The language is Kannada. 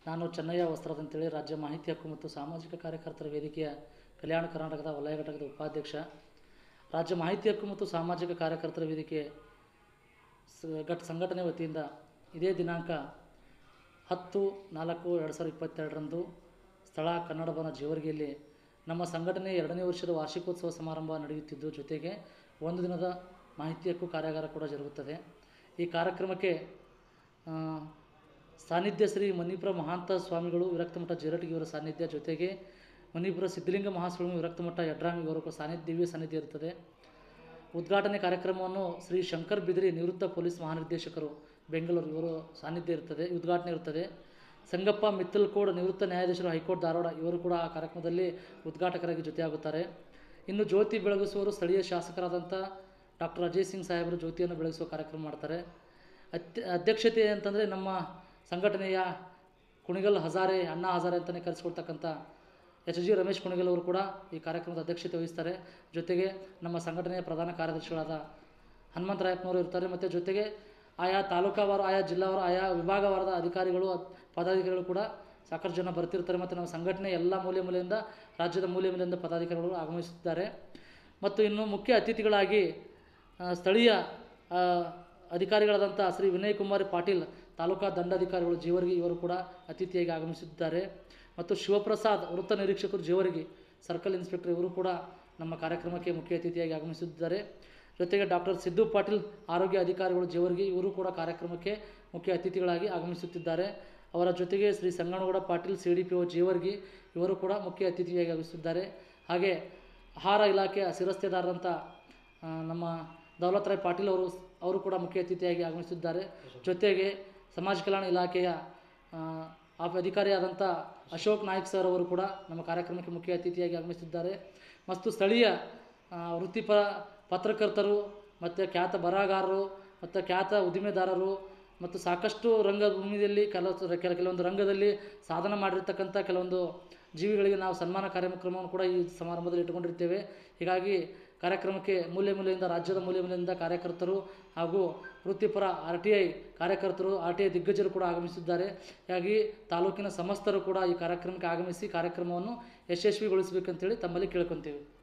ನಾನು ಚೆನ್ನಯ್ಯ ವಸ್ತ್ರದ ಅಂತೇಳಿ ರಾಜ್ಯ ಮಾಹಿತಿ ಹಕ್ಕು ಮತ್ತು ಸಾಮಾಜಿಕ ಕಾರ್ಯಕರ್ತರ ವೇದಿಕೆಯ ಕಲ್ಯಾಣ ಕರ್ನಾಟಕದ ವಲಯ ಘಟಕದ ಉಪಾಧ್ಯಕ್ಷ ರಾಜ್ಯ ಮಾಹಿತಿ ಹಕ್ಕು ಮತ್ತು ಸಾಮಾಜಿಕ ಕಾರ್ಯಕರ್ತರ ವೇದಿಕೆ ಸ ಘಟ ಸಂಘಟನೆ ವತಿಯಿಂದ ಇದೇ ದಿನಾಂಕ ಹತ್ತು ನಾಲ್ಕು ಎರಡು ಸಾವಿರದ ಇಪ್ಪತ್ತೆರಡರಂದು ಸ್ಥಳ ಕನ್ನಡ ಭವನ ಜೇವರ್ಗಿಯಲ್ಲಿ ನಮ್ಮ ಸಂಘಟನೆ ಎರಡನೇ ವರ್ಷದ ವಾರ್ಷಿಕೋತ್ಸವ ಸಮಾರಂಭ ನಡೆಯುತ್ತಿದ್ದು ಜೊತೆಗೆ ಒಂದು ದಿನದ ಮಾಹಿತಿ ಹಕ್ಕು ಕಾರ್ಯಾಗಾರ ಕೂಡ ಜರುಗುತ್ತದೆ ಈ ಕಾರ್ಯಕ್ರಮಕ್ಕೆ ಆ, ಸಾನ್ನಿಧ್ಯ ಶ್ರೀ ಮಣಿಪುರ ಮಹಾಂತ ಸ್ವಾಮಿಗಳು ವಿರಕ್ತ ಮಠ ಜೇರಟಗಿ ಅವರ ಸಾನ್ನಿಧ್ಯ ಜೊತೆಗೆ ಮಣಿಪುರ ಸಿದ್ಧಲಿಂಗ ಮಹಾಸ್ವಾಮಿ ವಿರಕ್ತ ಮಠ ಯಡ್ರಾಮಿ ಇವರ ಸಾನ್ನಿಧ್ಯ ದಿವ್ಯ ಸಾನ್ನಿಧ್ಯ ಇರುತ್ತದೆ ಉದ್ಘಾಟನೆ ಕಾರ್ಯಕ್ರಮವನ್ನು ಶ್ರೀ ಶಂಕರ್ ಬಿದ್ರಿ ನಿವೃತ್ತ ಪೊಲೀಸ್ ಮಹಾನಿರ್ದೇಶಕರು ಬೆಂಗಳೂರು ಇವರು ಸಾನ್ನಿಧ್ಯ ಇರುತ್ತದೆ ಉದ್ಘಾಟನೆ ಇರುತ್ತದೆ ಸಂಗಪ್ಪ ಮಿತ್ತಲ್ಕೋಡ್ ನಿವೃತ್ತ ನ್ಯಾಯಾಧೀಶರು ಹೈಕೋರ್ಟ್ ಧಾರವಾಡ ಇವರು ಕೂಡ ಆ ಕಾರ್ಯಕ್ರಮದಲ್ಲಿ ಉದ್ಘಾಟಕರಾಗಿ ಜೊತೆಯಾಗುತ್ತಾರೆ ಇನ್ನು ಜ್ಯೋತಿ ಬೆಳಗಿಸುವವರು ಸ್ಥಳೀಯ ಶಾಸಕರಾದಂಥ ಡಾಕ್ಟರ್ ಅಜಯ್ ಸಿಂಗ್ ಸಾಹೇಬರು ಜ್ಯೋತಿಯನ್ನು ಬೆಳಗಿಸುವ ಕಾರ್ಯಕ್ರಮ ಮಾಡ್ತಾರೆ ಅತ್ಯ ಅಧ್ಯಕ್ಷತೆ ಅಂತಂದರೆ ನಮ್ಮ ಸಂಘಟನೆಯ ಕುಣಿಗಲ್ ಹಜಾರೆ ಅಣ್ಣಾ ಹಜಾರೆ ಅಂತಲೇ ಕರೆಸ್ಕೊಳ್ತಕ್ಕಂಥ ಎಚ್ ಜಿ ರಮೇಶ್ ಕುಣಿಗಲ್ ಅವರು ಕೂಡ ಈ ಕಾರ್ಯಕ್ರಮದ ಅಧ್ಯಕ್ಷತೆ ವಹಿಸ್ತಾರೆ ಜೊತೆಗೆ ನಮ್ಮ ಸಂಘಟನೆಯ ಪ್ರಧಾನ ಕಾರ್ಯದರ್ಶಿಗಳಾದ ಹನುಮಂತರಾಯಪ್ಪನವರು ಇರ್ತಾರೆ ಮತ್ತು ಜೊತೆಗೆ ಆಯಾ ತಾಲೂಕಾವಾರು ಆಯಾ ಜಿಲ್ಲಾವಾರು ಆಯಾ ವಿಭಾಗವಾರದ ಅಧಿಕಾರಿಗಳು ಅದ್- ಪದಾಧಿಕಾರಿಗಳು ಕೂಡ ಸಾಕಷ್ಟು ಜನ ಬರ್ತಿರ್ತಾರೆ ಮತ್ತು ನಮ್ಮ ಸಂಘಟನೆ ಎಲ್ಲ ಮೂಲೆ ಮೂಲೆಯಿಂದ ರಾಜ್ಯದ ಮೂಲೆ ಮೂಲೆಯಿಂದ ಪದಾಧಿಕಾರಿಗಳು ಆಗಮಿಸುತ್ತಿದ್ದಾರೆ ಮತ್ತು ಇನ್ನು ಮುಖ್ಯ ಅತಿಥಿಗಳಾಗಿ ಆ, ಸ್ಥಳೀಯ ಆ, ಅಧಿಕಾರಿಗಳಾದಂಥ ಶ್ರೀ ವಿನಯ್ ಕುಮಾರ್ ಪಾಟೀಲ್ ತಾಲೂಕಾ ದಂಡಾಧಿಕಾರಿಗಳು ಜೀವರ್ಗಿ ಇವರು ಕೂಡ ಅತಿಥಿಯಾಗಿ ಆಗಮಿಸುತ್ತಿದ್ದಾರೆ ಮತ್ತು ಶಿವಪ್ರಸಾದ್ ವೃತ್ತ ನಿರೀಕ್ಷಕರು ಜೀವರ್ಗಿ ಸರ್ಕಲ್ ಇನ್ಸ್ಪೆಕ್ಟರ್ ಇವರು ಕೂಡ ನಮ್ಮ ಕಾರ್ಯಕ್ರಮಕ್ಕೆ ಮುಖ್ಯ ಅತಿಥಿಯಾಗಿ ಆಗಮಿಸುತ್ತಿದ್ದಾರೆ ಜೊತೆಗೆ ಡಾಕ್ಟರ್ ಸಿದ್ದು ಪಾಟೀಲ್ ಆರೋಗ್ಯ ಅಧಿಕಾರಿಗಳು ಜೇವರ್ಗಿ ಇವರು ಕೂಡ ಕಾರ್ಯಕ್ರಮಕ್ಕೆ ಮುಖ್ಯ ಅತಿಥಿಗಳಾಗಿ ಆಗಮಿಸುತ್ತಿದ್ದಾರೆ ಅವರ ಜೊತೆಗೆ Shri Sanganagouda Patil C D P O Jevargi ಇವರು ಕೂಡ ಮುಖ್ಯ ಅತಿಥಿಯಾಗಿ ಆಗಮಿಸುತ್ತಿದ್ದಾರೆ ಹಾಗೆ ಆಹಾರ ಇಲಾಖೆಯ ಶಿರಸ್ತೇದಾರರಂಥ ಆ, ನಮ್ಮ ದೌಲತ್ ರಾಯ್ ಪಾಟೀಲ್ ಅವರು ಅವರು ಕೂಡ ಮುಖ್ಯ ಅತಿಥಿಯಾಗಿ ಆಗಮಿಸಿದ್ದಾರೆ ಜೊತೆಗೆ ಸಮಾಜ ಕಲ್ಯಾಣ ಇಲಾಖೆಯ ಆ, ಆ ಅಧಿಕಾರಿಯಾದಂಥ ಅಶೋಕ್ ನಾಯ್ಕ್ ಸರ್ ಅವರು ಕೂಡ ನಮ್ಮ ಕಾರ್ಯಕ್ರಮಕ್ಕೆ ಮುಖ್ಯ ಅತಿಥಿಯಾಗಿ ಆಗಮಿಸಿದ್ದಾರೆ ಮತ್ತು ಸ್ಥಳೀಯ ಆ, ವೃತ್ತಿಪರ ಪತ್ರಕರ್ತರು ಮತ್ತು ಖ್ಯಾತ ಬರಹಗಾರರು ಮತ್ತು ಖ್ಯಾತ ಉದ್ದಿಮೆದಾರರು ಮತ್ತು ಸಾಕಷ್ಟು ರಂಗಭೂಮಿಯಲ್ಲಿ ಕೆಲ ಕೆಲ ಕೆಲವೊಂದು ರಂಗದಲ್ಲಿ ಸಾಧನೆ ಮಾಡಿರ್ತಕ್ಕಂಥ ಕೆಲವೊಂದು ಜೀವಿಗಳಿಗೆ ನಾವು ಸನ್ಮಾನ ಕಾರ್ಯಕ್ರಮವನ್ನು ಕೂಡ ಈ ಸಮಾರಂಭದಲ್ಲಿ ಇಟ್ಟುಕೊಂಡಿರ್ತೇವೆ ಹೀಗಾಗಿ ಕಾರ್ಯಕ್ರಮಕ್ಕೆ ಮೂಲೆ ಮೂಲೆಯಿಂದ ರಾಜ್ಯದ ಮೂಲೆ ಮೂಲೆಯಿಂದ ಕಾರ್ಯಕರ್ತರು ಹಾಗೂ ವೃತ್ತಿಪರ ಆರ್ ಟಿ ಐ ಕಾರ್ಯಕರ್ತರು ಆರ್ ಟಿ ಐ ದಿಗ್ಗಜರು ಕೂಡ ಆಗಮಿಸಿದ್ದಾರೆ ಹೀಗಾಗಿ ತಾಲೂಕಿನ ಸಮಸ್ತರು ಕೂಡ ಈ ಕಾರ್ಯಕ್ರಮಕ್ಕೆ ಆಗಮಿಸಿ ಕಾರ್ಯಕ್ರಮವನ್ನು ಯಶಸ್ವಿಗೊಳಿಸಬೇಕಂತೇಳಿ ತಮ್ಮಲ್ಲಿ ಕೇಳ್ಕೊತೀವಿ